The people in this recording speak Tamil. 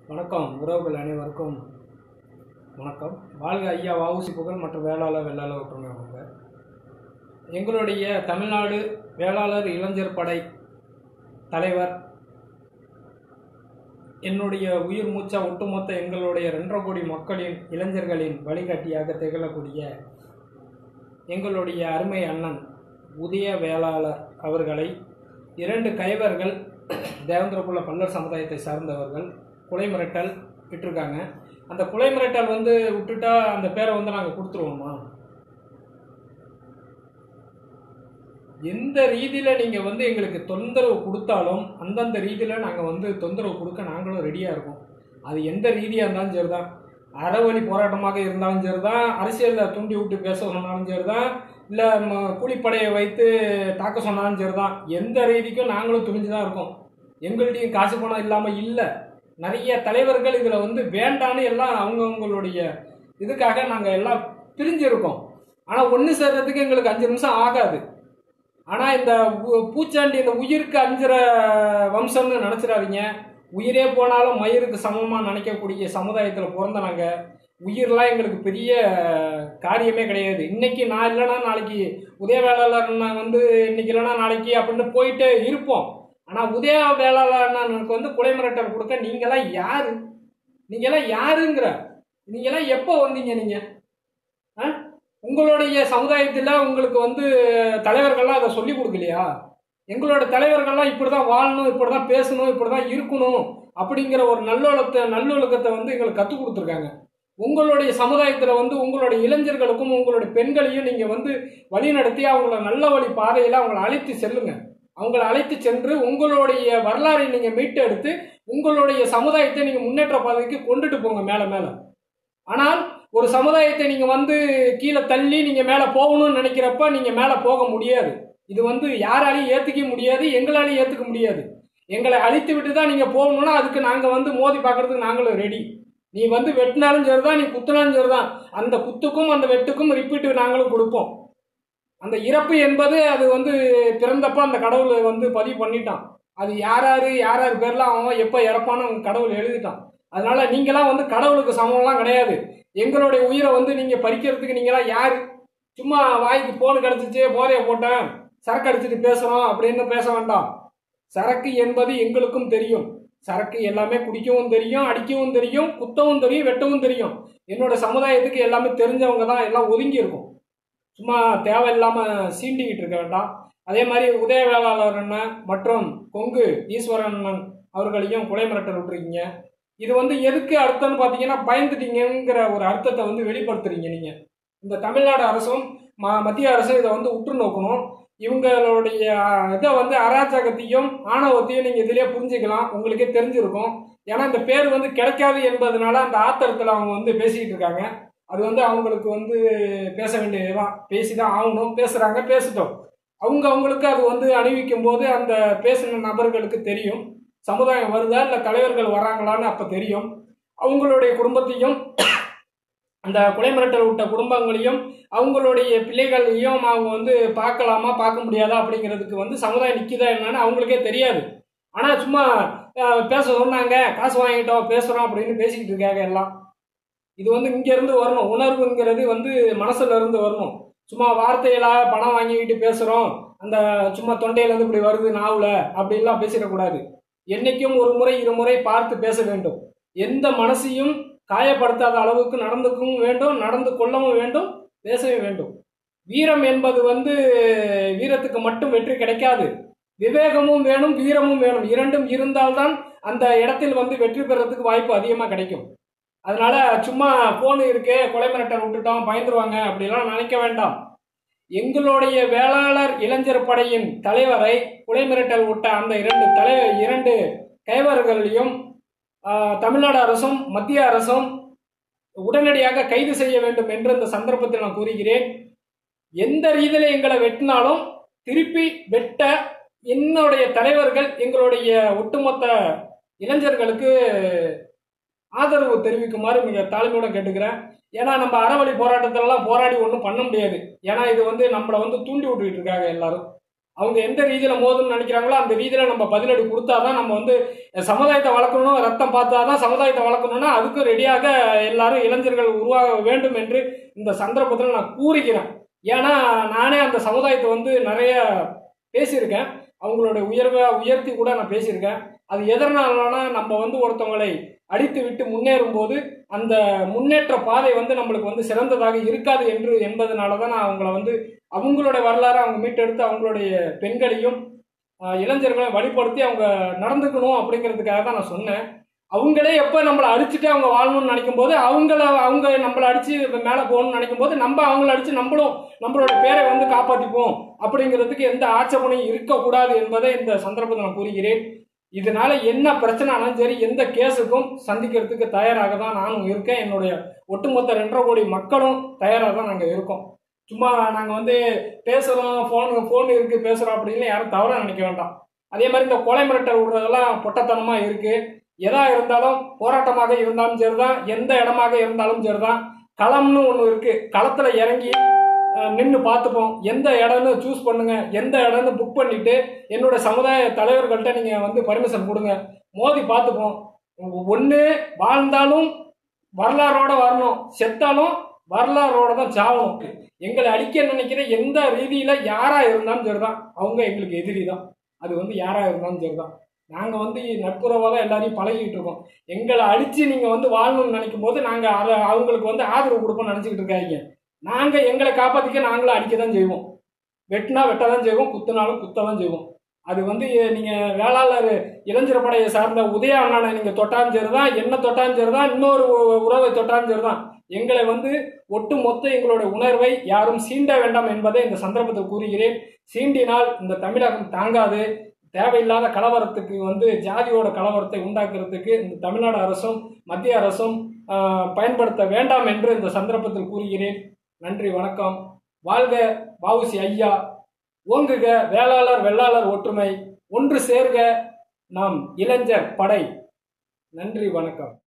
வணக்கம் உறவுகள் அனைவருக்கும் வணக்கம் வாழ்க ஐயா வஉசி புகழ் மற்றும் வேளாளர் வெள்ளாளர் ஒற்றுமை அவங்க எங்களுடைய தமிழ்நாடு வேளாளர் இளைஞர் படை தலைவர் என்னுடைய உயிர் மூச்சா ஒட்டுமொத்த எங்களுடைய ரெண்டரை கோடி மக்களின் இளைஞர்களின் வழிகாட்டியாக திகழக்கூடிய எங்களுடைய அருமை அண்ணன் உதய வேளாளர் அவர்களை இரண்டு கைவர்கள் தேவேந்திரகுல பல்லர் சமுதாயத்தை சார்ந்தவர்கள் கொலை மிரட்டல் விட்டுருக்காங்க அந்த கொலை மிரட்டல் வந்து விட்டுட்டா அந்த பேரை வந்து நாங்கள் கொடுத்துருவோமா எந்த ரீதியில் நீங்கள் வந்து எங்களுக்கு தொந்தரவு கொடுத்தாலும் அந்தந்த ரீதியில் நாங்கள் வந்து தொந்தரவு கொடுக்க நாங்களும் ரெடியாக இருக்கோம் அது எந்த ரீதியாக இருந்தாலும் சரி தான் அறவழி போராட்டமாக இருந்தாலும் சரி தான் அரசியலில் தூண்டி விட்டு பேச சொன்னாலும் சரி தான் இல்லை கூலிப்படையை வைத்து தாக்க சொன்னாலும் சரி தான் எந்த ரீதிக்கும் நாங்களும் துணிஞ்சு தான் இருக்கோம் எங்கள்கிட்டையும் காசு பணம் இல்லாமல் இல்லை நிறைய தலைவர்கள் இதில் வந்து வேண்டான்னு எல்லாம் அவங்கவுங்களுடைய இதுக்காக நாங்கள் எல்லாம் பிரிஞ்சிருக்கோம் ஆனால் ஒன்று சேர்றதுக்கு எங்களுக்கு அஞ்சு நிமிஷம் ஆகாது ஆனால் இந்த உ- பூச்சாண்டி இந்த உயிருக்கு அஞ்சுற வம்சம்னு நினச்சிடாதீங்க உயிரே போனாலும் மயிருக்கு சமமாக நினைக்கக்கூடிய சமுதாயத்தில் பிறந்த நாங்கள் உயிரெலாம் எங்களுக்கு பெரிய காரியமே கிடையாது இன்னைக்கு நான் இல்லைன்னா நாளைக்கு உதய வேளாளர் அண்ணன் வந்து இன்னைக்கு இல்லைன்னா நாளைக்கு அப்படின்னு போயிட்டே இருப்போம் ஆனால் உதய வேளாளர் அண்ணனுக்கு வந்து கொலை மிரட்டல் கொடுக்க நீங்களாம் யாரு நீங்களாம் யாருங்கிற நீங்களாம் எப்போ வந்தீங்க நீங்கள் ஆ உங்களுடைய சமுதாயத்தில் உங்களுக்கு வந்து தலைவர்கள்லாம் அதை சொல்லி கொடுக்கலையா எங்களோட தலைவர்கள்லாம் இப்படி தான் வாழணும் இப்படி தான் பேசணும் இப்படி தான் இருக்கணும் அப்படிங்கிற ஒரு நல்லொழுக்கத்தை நல்லொழுக்கத்தை வந்து எங்களுக்கு கற்றுக் கொடுத்துருக்காங்க உங்களுடைய சமுதாயத்தில் வந்து உங்களுடைய இளைஞர்களுக்கும் உங்களுடைய பெண்களையும் நீங்கள் வந்து வழி நடத்தி அவங்கள நல்ல வழி பாதையில் அவங்கள அழைத்து செல்லுங்க அவங்கள அழைத்து சென்று உங்களுடைய வரலாறை நீங்கள் மீட்டெடுத்து உங்களுடைய சமுதாயத்தை நீங்கள் முன்னேற்ற பாதைக்கு கொண்டுட்டு போங்க மேலே மேலே ஆனால் ஒரு சமுதாயத்தை நீங்கள் வந்து கீழே தள்ளி நீங்கள் மேலே போகணும்னு நினைக்கிறப்ப நீங்கள் மேலே போக முடியாது இது வந்து யாராலையும் ஏற்றுக்க முடியாது எங்களாலையும் ஏற்றுக்க முடியாது எங்களை அழித்து விட்டு தான் நீங்கள் போகணும்னா அதுக்கு நாங்கள் வந்து மோதி பார்க்கறதுக்கு நாங்களும் ரெடி நீ வந்து வெட்டினாலும் சரிதான் நீ குத்துனாலும் சரிதான் அந்த குத்துக்கும் அந்த வெட்டுக்கும் ரிப்பீட்டு நாங்களும் கொடுப்போம் அந்த இறப்பு என்பது அது வந்து பிறந்தப்ப அந்த கடவுள் வந்து பதிவு பண்ணிட்டான் அது யார் யார் யார் யார் பேர்லாம் அவன் எப்போ இறப்பான்னு அவன் கடவுள் எழுதிட்டான் அதனால நீங்களாம் வந்து கடவுளுக்கு சமம்லாம் கிடையாது எங்களுடைய உயிரை வந்து நீங்கள் பறிக்கிறதுக்கு நீங்களாம் யார் சும்மா வாய்க்கு போன் கிடச்சிச்சு போதையை போட்டேன் சரக்கு அடிச்சுட்டு பேசுகிறோம் அப்படின்னு பேச வேண்டாம் சரக்கு என்பது எங்களுக்கும் தெரியும் சரக்கு எல்லாமே குடிக்கவும் தெரியும் அடிக்கவும் தெரியும் குத்தவும் தெரியும் வெட்டவும் தெரியும் என்னோட சமுதாயத்துக்கு எல்லாமே தெரிஞ்சவங்க தான் எல்லாம் ஒதுங்கி இருக்கும் சும்மா தேவையில்லாமல் சீண்டிக்கிட்டு இருக்க வேண்டாம் அதே மாதிரி உதய வேளாளர் அண்ணன் மற்றும் கொங்கு ஈஸ்வரன் அண்ணன் அவர்களையும் கொலை மிரட்டல் விட்டுருக்கீங்க இது வந்து எதுக்கு அர்த்தம்னு பார்த்தீங்கன்னா பயந்துட்டீங்கிற ஒரு அர்த்தத்தை வந்து வெளிப்படுத்துறீங்க நீங்கள் இந்த தமிழ்நாடு அரசும் ம மத்திய அரசும் இதை வந்து உற்று நோக்கணும் இவங்களுடைய அஹ், இதை வந்து அராஜகத்தையும் ஆணவத்தையும் நீங்கள் இதிலே புரிஞ்சுக்கலாம் உங்களுக்கே தெரிஞ்சிருக்கும் ஏன்னா இந்த பேர் வந்து கிடைக்காது என்பதனால அந்த ஆத்திரத்தில் அவங்க வந்து பேசிக்கிட்டு இருக்காங்க அது வந்து அவங்களுக்கு வந்து பேச வேண்டியதுதான் பேசி தான் ஆகணும் பேசுகிறாங்க பேசிட்டோம் அவங்க அவங்களுக்கு அது வந்து அணிவிக்கும் போது அந்த பேசின நபர்களுக்கு தெரியும் சமுதாயம் வருதா இல்லை தலைவர்கள் வராங்களான்னு அப்போ தெரியும் அவங்களுடைய குடும்பத்தையும் அந்த கொலை மிரட்டல் விட்ட குடும்பங்களையும் அவங்களுடைய பிள்ளைகளையும் அவங்க வந்து பார்க்கலாமா பார்க்க முடியாதா அப்படிங்கிறதுக்கு வந்து சமுதாயம் நிற்கிதா என்னன்னு அவங்களுக்கே தெரியாது ஆனால் சும்மா அஹ், பேச சொன்னாங்க காசு வாங்கிட்டோம் பேசுகிறோம் அப்படின்னு பேசிக்கிட்டு இருக்காங்க எல்லாம் இது வந்து இங்கேருந்து வரணும் உணர்வுங்கிறது வந்து மனசுல இருந்து வரணும் சும்மா வார்த்தையில பணம் வாங்கிக்கிட்டு பேசுகிறோம் அந்த சும்மா தொண்டையிலேருந்து இப்படி வருது நாவில் அப்படின்லாம் பேசிடக்கூடாது என்னைக்கும் ஒரு முறை இருமுறை பார்த்து பேச வேண்டும் எந்த மனசையும் காயப்படுத்தாத அளவுக்கு நடந்துக்கவும் வேண்டும் நடந்து கொள்ளவும் வேண்டும் பேசவும் வேண்டும் வீரம் என்பது வந்து வீரத்துக்கு மட்டும் வெற்றி கிடைக்காது விவேகமும் வேணும் வீரமும் வேணும் இரண்டும் இருந்தால்தான் அந்த இடத்தில் வந்து வெற்றி பெறறதுக்கு வாய்ப்பு அதிகமாக கிடைக்கும் அதனால சும்மா போன் இருக்கு கொலை மிரட்டல் விட்டுட்டோம் பயந்துருவாங்க அப்படிலாம் நினைக்க வேண்டாம் எங்களுடைய வேளாளர் இளைஞர் படையின் தலைவரை கொலை மிரட்டல் விட்ட அந்த இரண்டு தலை இரண்டு கைவர்களையும் ஆஹ், தமிழ்நாடு அரசும் மத்திய அரசும் உடனடியாக கைது செய்ய வேண்டும் என்று இந்த சந்தர்ப்பத்தில் நான் கூறுகிறேன் எந்த ரீதியில் எங்களை வெட்டினாலும் திருப்பி வெட்ட என்னுடைய தலைவர்கள் எங்களுடைய ஒட்டுமொத்த இளைஞர்களுக்கு ஆதரவு தெரிவிக்குமாறு மிக தாழ்மையோட கேட்டுக்கிறேன் ஏன்னா நம்ம அறவழி போராட்டத்திலலாம் போராடி ஒன்றும் பண்ண முடியாது ஏன்னா இது வந்து நம்மளை வந்து தூண்டி விட்டுக்கிட்டு இருக்காங்க எல்லாரும் அவங்க எந்த ரீதியில் மோதுன்னு நினைக்கிறாங்களோ அந்த ரீதியில் நம்ம பதிலடி கொடுத்தாதான் நம்ம வந்து சமுதாயத்தை வளர்க்கணும் ரத்தம் பார்த்தாதான் சமுதாயத்தை வளர்க்கணும்னா அதுக்கும் ரெடியாக எல்லாரும் இளைஞர்கள் உருவாக வேண்டும் என்று இந்த சந்தர்ப்பத்தில் நான் கூறுகிறேன் ஏன்னா நானே அந்த சமுதாயத்தை வந்து நிறைய பேசியிருக்கேன் அவங்களோட உயர்வை உயர்த்தி கூட நான் பேசியிருக்கேன் அது எதனாலனா நம்ம வந்து ஒருத்தவங்களை அடித்து விட்டு முன்னேறும் போது அந்த முன்னேற்ற பாதை வந்து நம்மளுக்கு வந்து சிறந்ததாக இருக்காது என்று என்பதனால தான் நான் அவங்கள வந்து அவங்களோட வரலாறு அவங்க மீட்டெடுத்து அவங்களுடைய பெண்களையும் ஆஹ், இளைஞர்களையும் வழிபடுத்தி அவங்க நடந்துக்கணும் அப்படிங்கிறதுக்காக தான் நான் சொன்னேன் அவங்களே எப்போ நம்மளை அடிச்சுட்டு அவங்க வாழணும்னு நினைக்கும் போது அவங்கள அவங்க நம்மளை அடிச்சு மேலே போகணும்னு நினைக்கும் போது நம்ம அவங்கள அடிச்சு நம்மளும் நம்மளோட பேரை வந்து காப்பாற்றிப்போம் அப்படிங்கிறதுக்கு எந்த ஆட்சேபனையும் இருக்கக்கூடாது என்பதை இந்த சந்தர்ப்பத்தை நான் கூறுகிறேன் இதனால என்ன பிரச்சனைனாலும் சரி எந்த கேஸுக்கும் சந்திக்கிறதுக்கு தயாராக தான் நானும் இருக்கேன் என்னுடைய ஒட்டுமொத்த ரெண்டரை கோடி மக்களும் தயாராக தான் நாங்கள் இருக்கோம் சும்மா நாங்கள் வந்து பேசுகிறோம் ஃபோன் ஃபோன் இருக்குது பேசுகிறோம் அப்படின்னு யாரும் தவறாக நினைக்க வேண்டாம் அதே மாதிரி இந்த கொலை மிரட்டல் விடுறதெல்லாம் பொட்டத்தனமாக இருக்குது எதா இருந்தாலும் போராட்டமாக இருந்தாலும் சரிதான் எந்த இடமாக இருந்தாலும் சரிதான் களம்னு ஒன்று இருக்குது களத்தில் இறங்கி நின்று பார்த்துப்போம் எந்த இடம்னு சூஸ் பண்ணுங்க எந்த இடம்னு புக் பண்ணிட்டு என்னோட சமுதாய தலைவர்கள்ட்ட நீங்கள் வந்து பர்மிஷன் கொடுங்க மோதி பார்த்துப்போம் ஒன்று வாழ்ந்தாலும் வரலாறோட வரணும் செத்தாலும் வரலாறோட தான் சாவணும் எங்களை அழிக்க நினைக்கிற எந்த ரீதியில் யாராக இருந்தாலும் சரிதான் அவங்க எங்களுக்கு எதிரி தான் அது வந்து யாராக இருந்தாலும் சரிதான் நாங்கள் வந்து நட்புறவாக தான் எல்லாரையும் பழகிட்டு இருக்கோம் எங்களை அடித்து நீங்கள் வந்து வாழணும்னு நினைக்கும் போது நாங்கள் அதை அவங்களுக்கு வந்து ஆதரவு கொடுப்போம்னு நினச்சிக்கிட்டு இருக்காங்க நாங்கள் எங்களை காப்பாற்றிக்க நாங்களும் அடிக்க தான் செய்வோம் வெட்டினா வெட்ட தான் செய்வோம் குத்துனாலும் குத்த தான் செய்வோம் அது வந்து நீங்கள் வேளாளர் இளைஞர் படையை சார்ந்த உதய அண்ணனை நீங்கள் தொட்டாலும் சரி தான் என்ன தொட்டாலும் சரி தான் இன்னொரு உ- உறவை தொட்டாலும் சரி தான் எங்களை வந்து ஒட்டு மொத்த எங்களோட உணர்வை யாரும் சீண்ட வேண்டாம் என்பதை இந்த சந்தர்ப்பத்தில் கூறுகிறேன் சீண்டினால் இந்த தமிழகம் தாங்காது தேவையில்லாத கலவரத்துக்கு வந்து ஜாதியோட கலவரத்தை உண்டாக்குறதுக்கு இந்த தமிழ்நாடு அரசும் மத்திய அரசும் ஆஹ், பயன்படுத்த வேண்டாம் என்று இந்த சந்தர்ப்பத்தில் கூறுகிறேன் நன்றி வணக்கம் வாழ்க வாவுசி ஐயா ஓங்குக வேளாளர் வெள்ளாளர் ஒற்றுமை ஒன்று சேர்க நாம் இளைஞர் படை நன்றி வணக்கம்